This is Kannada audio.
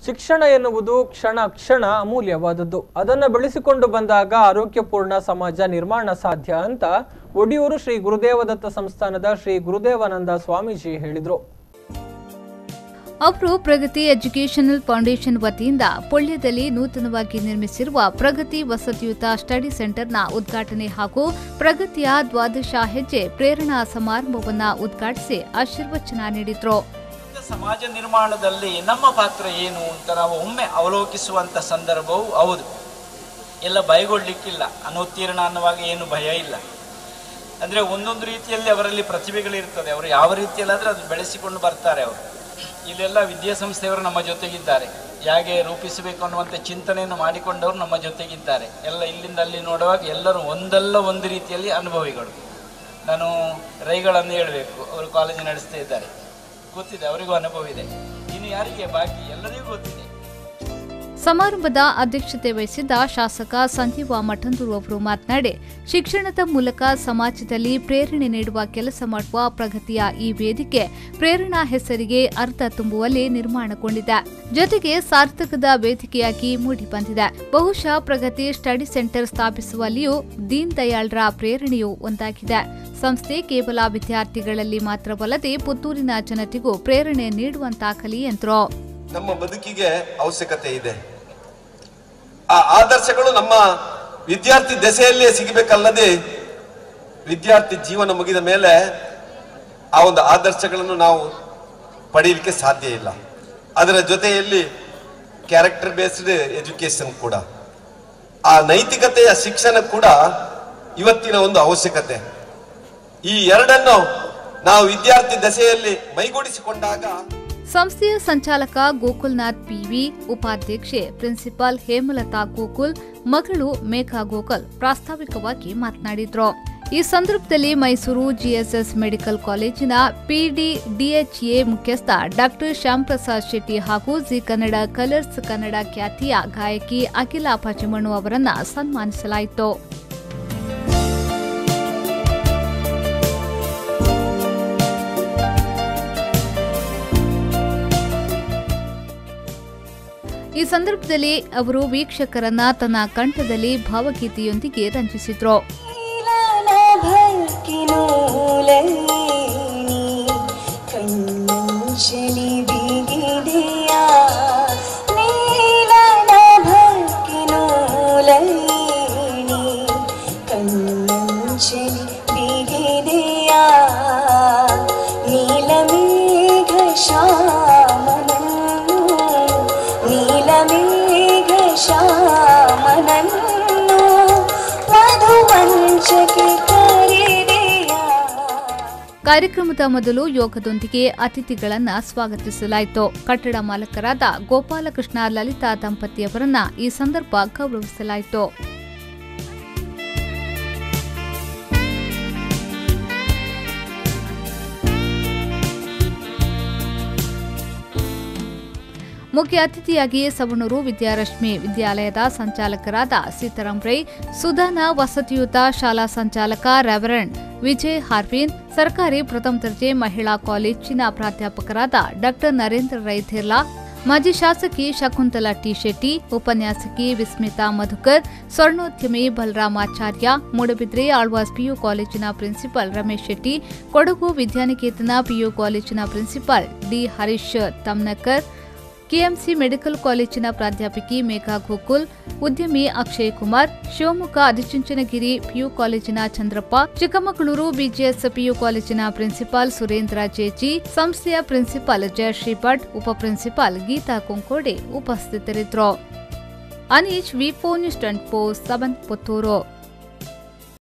ಶಿಕ್ಷಣ ಎನ್ನುವುದು ಕ್ಷಣ ಕ್ಷಣ ಅಮೂಲ್ಯವಾದದ್ದು ಅದನ್ನು ಬೆಳೆಸಿಕೊಂಡು ಬಂದಾಗ ಆರೋಗ್ಯಪೂರ್ಣ ಸಮಾಜ ನಿರ್ಮಾಣ ಸಾಧ್ಯ ಅಂತ ಒಡಿಯೂರು ಶ್ರೀ ಗುರುದೇವದತ್ತ ಸಂಸ್ಥಾನದ ಶ್ರೀ ಗುರುದೇವಾನಂದ ಸ್ವಾಮೀಜಿ ಹೇಳಿದರು ಅವರು ಪ್ರಗತಿ ಎಜುಕೇಷನಲ್ ಫೌಂಡೇಶನ್ ವತಿಯಿಂದ ಪೊಳ್ಯದಲ್ಲಿ ನೂತನವಾಗಿ ನಿರ್ಮಿಸಿರುವ ಪ್ರಗತಿ ವಸತಿಯುತ ಸ್ಟಡಿ ಸೆಂಟರ್ನ ಉದ್ಘಾಟನೆ ಹಾಗೂ ಪ್ರಗತಿಯ ದ್ವಾದಶ ಹೆಜ್ಜೆ ಪ್ರೇರಣಾ ಸಮಾರಂಭವನ್ನ ಉದ್ಘಾಟಿಸಿ ಆಶೀರ್ವಚನ ನೀಡಿದ್ರು ಸಮಾಜ ನಿರ್ಮಾಣದಲ್ಲಿ ನಮ್ಮ ಪಾತ್ರ ಏನು ಅಂತ ನಾವು ಒಮ್ಮೆ ಅವಲೋಕಿಸುವಂತ ಸಂದರ್ಭವು ಹೌದು ಎಲ್ಲ ಭಯಗೊಳ್ಳಿಕ್ಕಿಲ್ಲ ಅನುತ್ತೀರ್ಣ ಅನ್ನುವಾಗ ಏನು ಭಯ ಇಲ್ಲ ಅಂದ್ರೆ ಒಂದೊಂದು ರೀತಿಯಲ್ಲಿ ಅವರಲ್ಲಿ ಪ್ರತಿಭೆಗಳಿರ್ತದೆ ಅವರು ಯಾವ ರೀತಿಯಲ್ಲಾದ್ರೆ ಅದು ಬೆಳೆಸಿಕೊಂಡು ಬರ್ತಾರೆ ಅವರು ಇಲ್ಲೆಲ್ಲ ವಿದ್ಯಾಸಂಸ್ಥೆಯವರು ನಮ್ಮ ಜೊತೆಗಿದ್ದಾರೆ ಹೇಗೆ ರೂಪಿಸಬೇಕು ಅನ್ನುವಂಥ ಚಿಂತನೆಯನ್ನು ಮಾಡಿಕೊಂಡವರು ನಮ್ಮ ಜೊತೆಗಿದ್ದಾರೆ ಎಲ್ಲ ಇಲ್ಲಿಂದ ಅಲ್ಲಿ ನೋಡುವಾಗ ಎಲ್ಲರೂ ಒಂದಲ್ಲ ಒಂದು ರೀತಿಯಲ್ಲಿ ಅನುಭವಿಗಳು ನಾನು ರೈಗಳನ್ನು ಹೇಳಬೇಕು ಅವರು ಕಾಲೇಜು ನಡೆಸ್ತಾ ಇದ್ದಾರೆ ಗೊತ್ತಿದೆ ಅವರಿಗೂ ಅನುಭವ ಇದೆ ಇನ್ನು ಯಾರಿಗೆ ಬಾಕಿ ಎಲ್ಲರಿಗೂ ಗೊತ್ತಿದೆ ಸಮಾರಂಭದ ಅಧ್ಯಕ್ಷತೆ ವಹಿಸಿದ್ದ ಶಾಸಕ ಸಂಜೀವ ಮಠಂದೂರು ಅವರು ಮಾತನಾಡಿ ಶಿಕ್ಷಣದ ಮೂಲಕ ಸಮಾಜದಲ್ಲಿ ಪ್ರೇರಣೆ ನೀಡುವ ಕೆಲಸ ಮಾಡುವ ಪ್ರಗತಿಯ ಈ ವೇದಿಕೆ ಪ್ರೇರಣಾ ಹೆಸರಿಗೆ ಅರ್ಥ ತುಂಬುವಲ್ಲಿ ನಿರ್ಮಾಣಗೊಂಡಿದೆ ಜೊತೆಗೆ ಸಾರ್ಥಕದ ವೇದಿಕೆಯಾಗಿ ಮೂಡಿಬಂದಿದೆ ಬಹುಶಃ ಪ್ರಗತಿ ಸ್ಟಡಿ ಸೆಂಟರ್ ಸ್ಥಾಪಿಸುವಲ್ಲಿಯೂ ದೀನ್ ದಯಾಳ್ರ ಪ್ರೇರಣೆಯೂ ಒಂದಾಗಿದೆ ಸಂಸ್ಥೆ ಕೇವಲ ವಿದ್ಯಾರ್ಥಿಗಳಲ್ಲಿ ಮಾತ್ರವಲ್ಲದೆ ಪುತ್ತೂರಿನ ಜನತೆಗೂ ಪ್ರೇರಣೆ ನೀಡುವಂತಾಗಲಿ ಎಂದರು ನಮ್ಮ ಬದುಕಿಗೆ ಅವಶ್ಯಕತೆ ಇದೆ ಆ ಆದರ್ಶಗಳು ನಮ್ಮ ವಿದ್ಯಾರ್ಥಿ ದೆಸೆಯಲ್ಲೇ ಸಿಗಬೇಕಲ್ಲದೆ ವಿದ್ಯಾರ್ಥಿ ಜೀವನ ಮುಗಿದ ಮೇಲೆ ಆ ಒಂದು ಆದರ್ಶಗಳನ್ನು ನಾವು ಪಡೆಯಲಿಕ್ಕೆ ಸಾಧ್ಯ ಇಲ್ಲ ಅದರ ಜೊತೆಯಲ್ಲಿ ಕ್ಯಾರೆಕ್ಟರ್ ಬೇಸ್ಡ್ ಎಜುಕೇಶನ್ ಕೂಡ ಆ ನೈತಿಕತೆಯ ಶಿಕ್ಷಣ ಕೂಡ ಇವತ್ತಿನ ಒಂದು ಅವಶ್ಯಕತೆ ಈ ಎರಡನ್ನು ನಾವು ವಿದ್ಯಾರ್ಥಿ ದಶೆಯಲ್ಲಿ ಮೈಗೂಡಿಸಿಕೊಂಡಾಗ ಸಂಸ್ಥೆಯ ಸಂಚಾಲಕ ಗೋಕುಲ್ನಾಥ್ ಪಿವಿ ಉಪಾಧ್ಯಕ್ಷೆ ಪ್ರಿನ್ಸಿಪಾಲ್ ಹೇಮಲತಾ ಗೋಕುಲ್ ಮಗಳು ಮೇಘಾ ಗೋಕುಲ್ ಪ್ರಾಸ್ತಾವಿಕವಾಗಿ ಮಾತನಾಡಿದ್ರು ಈ ಸಂದರ್ಭದಲ್ಲಿ ಮೈಸೂರು ಜಿಎಸ್ಎಸ್ ಮೆಡಿಕಲ್ ಕಾಲೇಜಿನ ಪಿಡಿ ಡಿಎಚ್ಎ ಮುಖ್ಯಸ್ಥ ಡಾಕ್ಟರ್ ಶ್ಯಾಮ್ ಪ್ರಸಾದ್ ಶೆಟ್ಟಿ ಹಾಗೂ ಜಿ ಕನ್ನಡ ಕಲರ್ಸ್ ಕನ್ನಡ ಖ್ಯಾತಿಯ ಗಾಯಕಿ ಅಖಿಲಾ ಪಚಿಮಣ್ಣು ಅವರನ್ನ ಸನ್ಮಾನಿಸಲಾಯಿತು ಈ ಸಂದರ್ಭದಲ್ಲಿ ಅವರು ವೀಕ್ಷಕರನ್ನ ತನ್ನ ಕಂಠದಲ್ಲಿ ಭಾವಗೀತೆಯೊಂದಿಗೆ ರಂಜಿಸಿದ್ರು ಕಣ್ಣಂಚಲಿ ಬಿಗಿದೆಯ ನೀಲನ ಭಕ್ಕಿನೂಲೈನಿ ಕಣ್ಣಂಚಲಿ ಬಿಗಿದೆಯ ನೀಲಮೇಘ ಶ್ಯಾಮನನ್ನು ನೀಲಮೇಘ ಶ್ಯಾಮನನ್ನು ಮಧುವಂಚಕ್ಕೆ ಕರೆದೆಯ ಕಾರ್ಯಕ್ರಮದ ಮೊದಲು ಯೋಗದೊಂದಿಗೆ ಅತಿಥಿಗಳನ್ನ ಸ್ವಾಗತಿಸಲಾಯಿತು ಕಟ್ಟಡ ಮಾಲಕರಾದ ಗೋಪಾಲಕೃಷ್ಣ ಲಲಿತಾ ದಂಪತಿಯವರನ್ನ ಈ ಸಂದರ್ಭ ಗೌರವಿಸಲಾಯಿತು ಮುಖ್ಯ ಅತಿಥಿಯಾಗಿ ಸವಣೂರು ವಿದ್ಯಾರಶ್ಮಿ ವಿದ್ಯಾಲಯದ ಸಂಚಾಲಕರಾದ ಸೀತಾರಾಮ್ ರೈ ಸುಧಾನ ವಸತಿಯುತ ಶಾಲಾ ಸಂಚಾಲಕ ರೆವರೆಂಡ್ ವಿಜಯ್ ಹಾರ್ವಿನ್ ಸರ್ಕಾರಿ ಪ್ರಥಮ ದರ್ಜೆ ಮಹಿಳಾ ಕಾಲೇಜಿನ ಪ್ರಾಧ್ಯಾಪಕರಾದ ಡಾಕ್ಟರ್ ನರೇಂದ್ರ ರೈ ಥಿರ್ಲಾ ಮಾಜಿ ಶಾಸಕಿ ಶಕುಂತಲಾ ಟಿ ಶೆಟ್ಟಿ ಉಪನ್ಯಾಸಕಿ ವಿಸ್ಮಿತಾ ಮಧುಕರ್ ಸ್ವರ್ಣೋದ್ಯಮಿ ಬಲರಾಮಾಚಾರ್ಯ ಮೂಡಬಿದ್ರೆ ಆಳ್ವಾಸ್ ಪಿಯು ಕಾಲೇಜಿನ ಪ್ರಿನ್ಸಿಪಾಲ್ ರಮೇಶ್ ಶೆಟ್ಟಿ ಕೊಡಗು ವಿದ್ಯಾನಿಕೇತನ ಪಿಯು ಕಾಲೇಜಿನ principal D Harish Tamnakar KMC medical ಕಾಲೇಜಿನ ಪ್ರಾಧ್ಯಾಪಕಿ ಮೇಘಾ ಗೋಕುಲ್ ಉದ್ಯಮಿ ಅಕ್ಷಯ್ ಕುಮಾರ್ ಶಿವಮೊಗ್ಗ ಆದಿಚುಂಚನಗಿರಿ ಪಿಯು ಕಾಲೇಜಿನ ಚಂದ್ರಪ್ಪ ಚಿಕ್ಕಮಗಳೂರು ಬಿಜಿಎಸ್ ಪಿಯು ಕಾಲೇಜಿನ ಪ್ರಿನ್ಸಿಪಾಲ್ ಸುರೇಂದ್ರ ಜೇಜಿ ಸಂಸ್ಥೆಯ ಪ್ರಿನ್ಸಿಪಾಲ್ ಜಯಶ್ರೀ ಭಟ್ ಉಪ ಪ್ರಿನ್ಸಿಪಾಲ್ ಗೀತಾ ಕೊಂಕೋಡೆ ಉಪಸ್ಥಿತರಿದ್ದರು Anish V four news twenty four seven Puttur